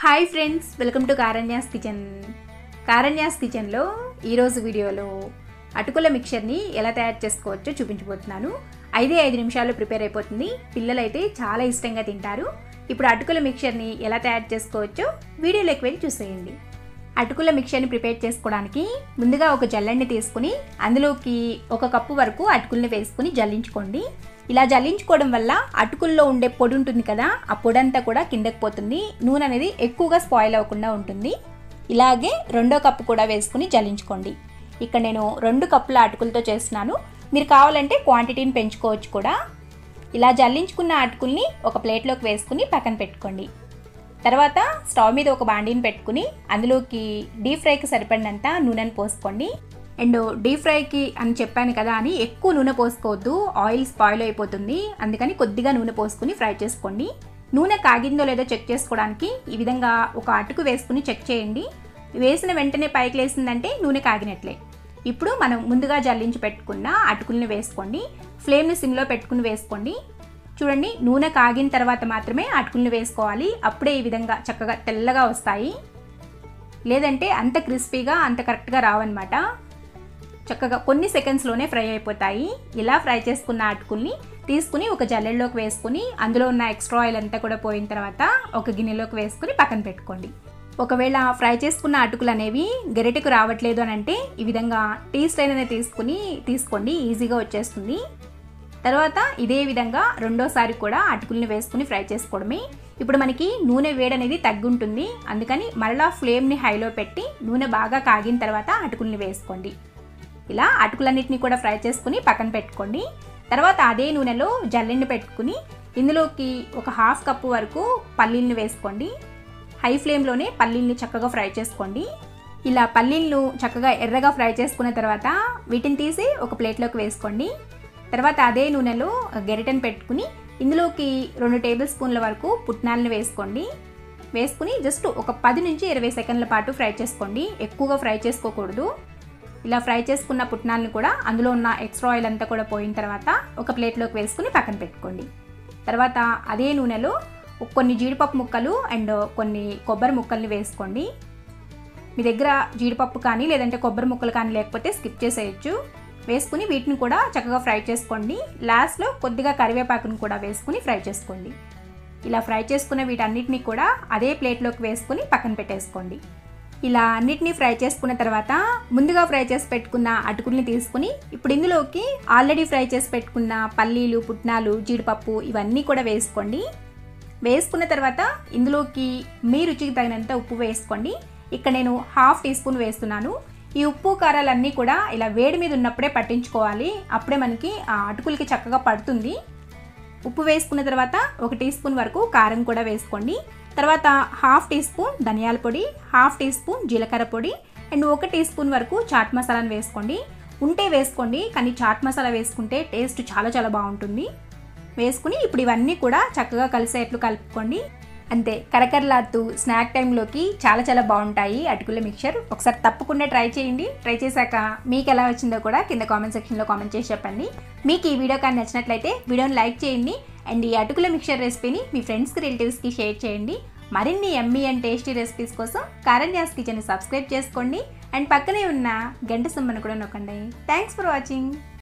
hi friends welcome to Karanya's kitchen Karanya's కిచెన్లో ఈరోజు వీడియోలో అటుకుల మిక్చర్ని ఎలా తయారు చేసుకోవచ్చో చూపించబోతున్నాను ఐదే ఐదు నిమిషాలు ప్రిపేర్ అయిపోతుంది పిల్లలైతే చాలా ఇష్టంగా తింటారు ఇప్పుడు అటుకుల మిక్చర్ని ఎలా తయారు చేసుకోవచ్చో వీడియోలోకి వెళ్ళి చూసేయండి అటుకుల మిక్చర్ని ప్రిపేర్ చేసుకోవడానికి ముందుగా ఒక జల్లెంని తీసుకుని అందులోకి ఒక కప్పు వరకు అటుకుల్ని వేసుకుని జల్లించుకోండి ఇలా జల్లించుకోవడం వల్ల అటుకుల్లో ఉండే పొడి ఉంటుంది కదా ఆ పొడి అంతా కూడా కిందకి పోతుంది నూనె అనేది ఎక్కువగా స్పాయిల్ అవ్వకుండా ఉంటుంది ఇలాగే రెండో కప్పు కూడా వేసుకుని జల్లించుకోండి ఇక్కడ నేను రెండు కప్పుల అటుకులతో చేస్తున్నాను మీరు కావాలంటే క్వాంటిటీని పెంచుకోవచ్చు కూడా ఇలా జల్లించుకున్న అటుకుల్ని ఒక ప్లేట్లోకి వేసుకుని పక్కన పెట్టుకోండి తర్వాత స్టవ్ మీద ఒక బాండీని పెట్టుకుని అందులోకి డీప్ ఫ్రైకి సరిపడినంత నూనెను పోసుకోండి అండ్ డీప్ ఫ్రైకి అని చెప్పాను కదా అని ఎక్కువ నూనె పోసుకోవద్దు ఆయిల్ స్పాయిల్ అయిపోతుంది అందుకని కొద్దిగా నూనె పోసుకుని ఫ్రై చేసుకోండి నూనె కాగిందో లేదో చెక్ చేసుకోవడానికి ఈ విధంగా ఒక అటుకు వేసుకుని చెక్ చేయండి వేసిన వెంటనే పైకి లేసిందంటే నూనె కాగినట్లే ఇప్పుడు మనం ముందుగా జల్లించి పెట్టుకున్న అటుకుల్ని వేసుకోండి ఫ్లేమ్ని సిమ్లో పెట్టుకుని వేసుకోండి చూడండి నూనె కాగిన తర్వాత మాత్రమే అటుకుల్ని వేసుకోవాలి అప్పుడే ఈ విధంగా చక్కగా తెల్లగా వస్తాయి లేదంటే అంత క్రిస్పీగా అంత కరెక్ట్గా రావన్నమాట చక్కగా కొన్ని సెకండ్స్లోనే ఫ్రై అయిపోతాయి ఇలా ఫ్రై చేసుకున్న అటుకుల్ని తీసుకుని ఒక జల్లెల్లోకి వేసుకుని అందులో ఉన్న ఎక్స్ట్రా ఆయిల్ అంతా కూడా పోయిన తర్వాత ఒక గిన్నెలోకి వేసుకుని పక్కన పెట్టుకోండి ఒకవేళ ఫ్రై చేసుకున్న అటుకులు అనేవి గరిటెకు రావట్లేదు అని అంటే ఈ విధంగా టీ స్టైన్ అనేది తీసుకుని తీసుకోండి ఈజీగా వచ్చేస్తుంది తర్వాత ఇదే విధంగా రెండోసారి కూడా అటుకుల్ని వేసుకుని ఫ్రై చేసుకోవడమే ఇప్పుడు మనకి నూనె వేడి అనేది తగ్గుంటుంది అందుకని మరలా ఫ్లేమ్ని హైలో పెట్టి నూనె బాగా కాగిన తర్వాత అటుకుల్ని వేసుకోండి ఇలా అటుకులన్నిటిని కూడా ఫ్రై చేసుకుని పక్కన పెట్టుకోండి తర్వాత అదే నూనెలో జల్లెండి పెట్టుకుని ఇందులోకి ఒక హాఫ్ కప్పు వరకు పల్లీలను వేసుకోండి హై ఫ్లేమ్లోనే పల్లీల్ని చక్కగా ఫ్రై చేసుకోండి ఇలా పల్లీలను చక్కగా ఎర్రగా ఫ్రై చేసుకున్న తర్వాత వీటిని తీసి ఒక ప్లేట్లోకి వేసుకోండి తర్వాత అదే నూనెలో గెరిటను పెట్టుకుని ఇందులోకి రెండు టేబుల్ స్పూన్ల వరకు పుట్నాలను వేసుకోండి వేసుకుని జస్ట్ ఒక పది నుంచి ఇరవై సెకండ్ల పాటు ఫ్రై చేసుకోండి ఎక్కువగా ఫ్రై చేసుకోకూడదు ఇలా ఫ్రై చేసుకున్న పుట్నాలను కూడా అందులో ఉన్న ఎక్స్ట్రా ఆయిల్ అంతా కూడా పోయిన తర్వాత ఒక ప్లేట్లోకి వేసుకుని పక్కన పెట్టుకోండి తర్వాత అదే నూనెలో కొన్ని జీడిపప్పు ముక్కలు అండ్ కొన్ని కొబ్బరి ముక్కల్ని వేసుకోండి మీ దగ్గర జీడిపప్పు కానీ లేదంటే కొబ్బరి ముక్కలు కానీ లేకపోతే స్కిప్ చేసేయచ్చు వేసుకుని వీటిని కూడా చక్కగా ఫ్రై చేసుకోండి లాస్ట్లో కొద్దిగా కరివేపాకును కూడా వేసుకుని ఫ్రై చేసుకోండి ఇలా ఫ్రై చేసుకున్న వీటన్నిటిని కూడా అదే ప్లేట్లోకి వేసుకుని పక్కన పెట్టేసుకోండి ఇలా అన్నిటినీ ఫ్రై చేసుకున్న తర్వాత ముందుగా ఫ్రై చేసి పెట్టుకున్న అటుకుల్ని తీసుకుని ఇప్పుడు ఇందులోకి ఆల్రెడీ ఫ్రై చేసి పెట్టుకున్న పల్లీలు పుట్నాలు జీడిపప్పు ఇవన్నీ కూడా వేసుకోండి వేసుకున్న తర్వాత ఇందులోకి మీ రుచికి తగినంత ఉప్పు వేసుకోండి ఇక్కడ నేను హాఫ్ టీ స్పూన్ వేస్తున్నాను ఈ ఉప్పు కారాలన్నీ కూడా ఇలా వేడి మీద ఉన్నప్పుడే పట్టించుకోవాలి అప్పుడే మనకి ఆ అటుకులకి చక్కగా పడుతుంది ఉప్పు వేసుకున్న తర్వాత ఒక టీ స్పూన్ వరకు కారం కూడా వేసుకోండి తర్వాత హాఫ్ టీ స్పూన్ ధనియాల పొడి హాఫ్ టీ స్పూన్ జీలకర్ర పొడి అండ్ ఒక టీ స్పూన్ వరకు చాట్ మసాలాను వేసుకోండి ఉంటే వేసుకోండి కానీ చాట్ మసాలా వేసుకుంటే టేస్ట్ చాలా చాలా బాగుంటుంది వేసుకుని ఇప్పుడు ఇవన్నీ కూడా చక్కగా కలిసేట్లు కలుపుకోండి అంతే కరకరలాడుతూ స్నాక్ టైంలోకి చాలా చాలా బాగుంటాయి అటుకుల మిక్చర్ ఒకసారి తప్పకుండా ట్రై చేయండి ట్రై చేశాక మీకు ఎలా వచ్చిందో కూడా కింద కామెంట్ సెక్షన్లో కామెంట్ చేసి చెప్పండి మీకు ఈ వీడియో కానీ నచ్చినట్లయితే వీడియోని లైక్ చేయండి అండ్ ఈ అటుకుల మిక్చర్ రెసిపీని మీ ఫ్రెండ్స్కి రిలేటివ్స్కి షేర్ చేయండి మరిన్ని ఎమ్మీ అండ్ టేస్టీ రెసిపీస్ కోసం కారణ్యాస్ కిచెన్ సబ్స్క్రైబ్ చేసుకోండి అండ్ పక్కనే ఉన్న గంట సమ్మను కూడా నొక్కండి థ్యాంక్స్ ఫర్ వాచింగ్